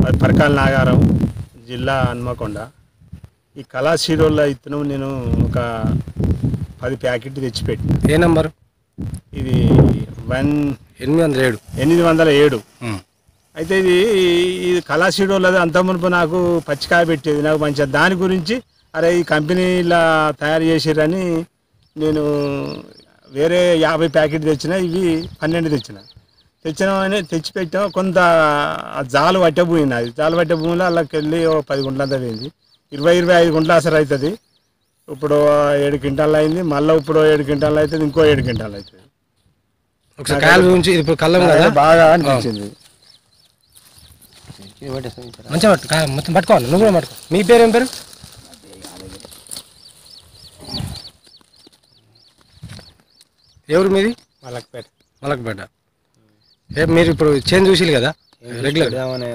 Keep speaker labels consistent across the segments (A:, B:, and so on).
A: మరి పరకాల నాగారం జిల్లా హన్మకొండ ఈ కళాశీరోళ్ళ ఇత్తనం నేను ఒక పది ప్యాకెట్ తెచ్చిపెట్టిన
B: ఏ నంబరు
A: ఇది వన్
B: ఎనిమిది వందల ఏడు
A: ఎనిమిది వందల ఏడు అయితే ఇది ఇది కళాశీడోళ్ళది అంత మునుపు నాకు పచ్చికాయ పెట్టేది నాకు మంచిగా దాని గురించి అరే ఈ కంపెనీ ఇలా తయారు చేసిరని నేను వేరే యాభై ప్యాకెట్ తెచ్చిన ఇవి పన్నెండు తెచ్చిన తెచ్చినామని తెచ్చి పెట్టాం కొంత ఆ జాలు పట్టే భూమి అది జాలు పట్టే భూమిలో అల్లకి వెళ్ళి ఓ పది గుంటలంతా పోయింది ఇరవై ఇరవై ఐదు గుంటలు అసలు అవుతుంది ఇప్పుడు ఏడు క్వింటాలు అయింది మళ్ళీ ఇప్పుడు ఏడు క్వింటాలు అవుతుంది ఇంకో ఏడు క్వింటాలు అవుతుంది
B: ఒకసారి కాయలు గురించి ఇది ఇప్పుడు కళ్ళం కదా
A: నాకైతే బాగా అనిపించింది
B: మంచిగా పట్టు కాయ మొత్తం పట్టుకోవాలి నువ్వు కూడా పట్టుకో మీ పేరు ఏం పేరు ఎవరు మీది
A: మలక్పేట
B: మలక్పేట ఏ మీరు ఇప్పుడు చేంజ్ చూసిరు కదా రెగ్యులర్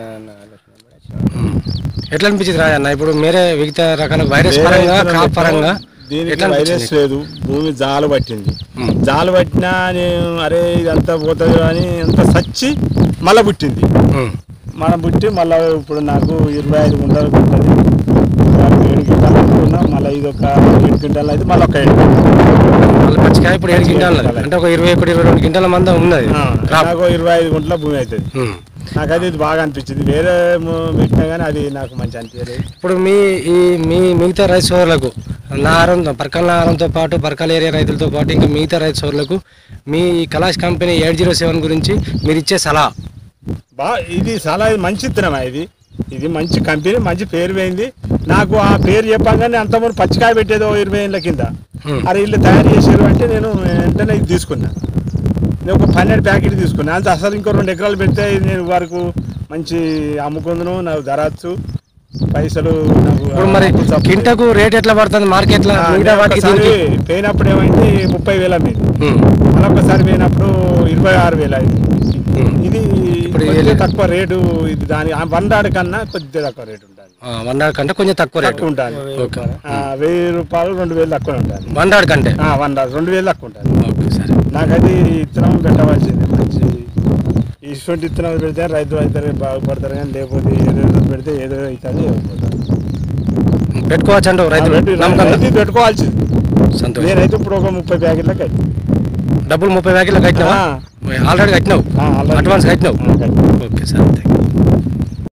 B: ఎట్లా అనిపించింది రాయ అన్న ఇప్పుడు మీరే వివిధ రకాల వైరస్ పరంగా క్రాప్ పరంగా
A: దీనికి
B: ఎట్లా
A: వైరస్
B: అనిపించింది
A: లేదు భూమి జాలు పట్టింది
B: ఉమ్.
A: జాలు పట్టినా నేను అరే ఇదంతా పోతుంది అని అంత సచ్చి మళ్ళా పుట్టింది
B: ఉమ్.
A: మనం పుట్టి మళ్ళీ ఇప్పుడు నాకు ఇరవై ఐదు గుంటలు పుట్టింది ఏడు క్వింటాలు అనుకున్నా మళ్ళీ ఇది ఒక ఏడు క్వింటాలు అయితే మళ్ళీ ఒక ఏడు
B: మళ్ళీ పచ్చికాయ ఇప్పుడు ఏడు క్వింటాలు ఉన్నది. అంటే ఒక ఇరవై ఒకటి ఇరవై రెండు క్వింటాల మంద ఉన్నది
A: ఆ,
B: క్రాప్
A: నాకు ఇరవై ఐదు గుంటల భూమి అవుతుంది
B: ఉమ్.
A: నాకైతే ఇది బాగా అనిపించింది వేరే ము- పెట్టినా కానీ అది నాకు మంచి అనిపించలేదు
B: ఇప్పుడు మీ ఈ మీ మిగతా రైతు సోదరులకు నారం పరకాల నారంతో పాటు పరకాల ఏరియా రైతులతో పాటు ఇంకా మిగతా రైతు సోదరులకు మీ Kalash company eight zero seven గురించి మీరు ఇచ్చే సలహా
A: బా ఇది చాలా మంచి ఇత్తనమా ఇది ఇది మంచి కంపెనీ మంచి పేరు పోయింది నాకు ఆ పేరు చెప్పగానే అంతమంది పచ్చికాయ పెట్టేది ఓ ఇరవై ఏళ్ళ కింద
B: Hmm.
A: అరే ఇల్లు తయారు చేసారు అంటే నేను వెంటనే ఇది తీసుకున్నా నేను ఒక పన్నెండు ప్యాకెట్ తీసుకున్నా అంత అసలు ఇంకో రెండు ఎకరాలు పెడితే ఇది నేను వరకు మంచి అమ్ముకుందును నాకు ధరచ్చు పైసలు నాకు
B: ఇప్పుడు మరి
A: అప్పులు తప్పుతాయి.
B: కింటకు రేట్ ఎట్లా పడుతుంది మార్కెట్లో
A: ఆ,
B: మిగతా
A: నేను
B: వాటికి
A: ఒకసారి
B: దీనికి
A: పోయినప్పుడు ఏమైంది ముప్పై వేల మీద
B: ఉమ్.
A: మరొకసారి పోయినప్పుడు ఇరవై ఆరు వేల అయింది
B: ఉమ్.
A: ఇది
B: ఇప్పుడు
A: కొద్దిగా
B: ఇది-
A: తక్కువ రేటు ఇది దాని ఆ వండాడు కన్నా కొద్దిగా తక్కువ రేటు ఉంటుంది
B: ఆ, వండాడు కంటే కొంచెం తక్కువ రేటు
A: తక్కువ ఉంటుంది
B: ఓకే
A: ఆ, వెయ్యి రూపాయలు రెండు వేలు తక్కువ ఉంటుంది
B: వండాడు కంటే
A: ఆ, వండాడు రెండు వేలు తక్కువ ఉంటుంది
B: ఓకే సరే
A: నాకైతే ఈ ఇత్తనం పెట్టవలసింది మంచి ఇటువంటి ఇత్తనం పెడితే రైతులు అయితే బాగుపడతారు కానీ లేకపోతే ఏదో పెడితే ఏదో అవుతుంది
B: పెట్టుకోవచ్చు అంటావు రైతులు నమ్మకంగా
A: రైతు పెట్టుకోవాల్సింది
B: సంతోషం
A: నేనైతే ఇప్పుడు ఒక ముప్పై ప్యాకెట్లకు అయితే
B: డబ్బులు ముప్పై ప్యాకెట్లు కట్టినావా ఆల్రెడీ కట్టినావు
A: ఆ, already.
B: అడ్వాన్స్ కట్టినావు
A: ఆ, కట్టినా.
B: Okay sir thank you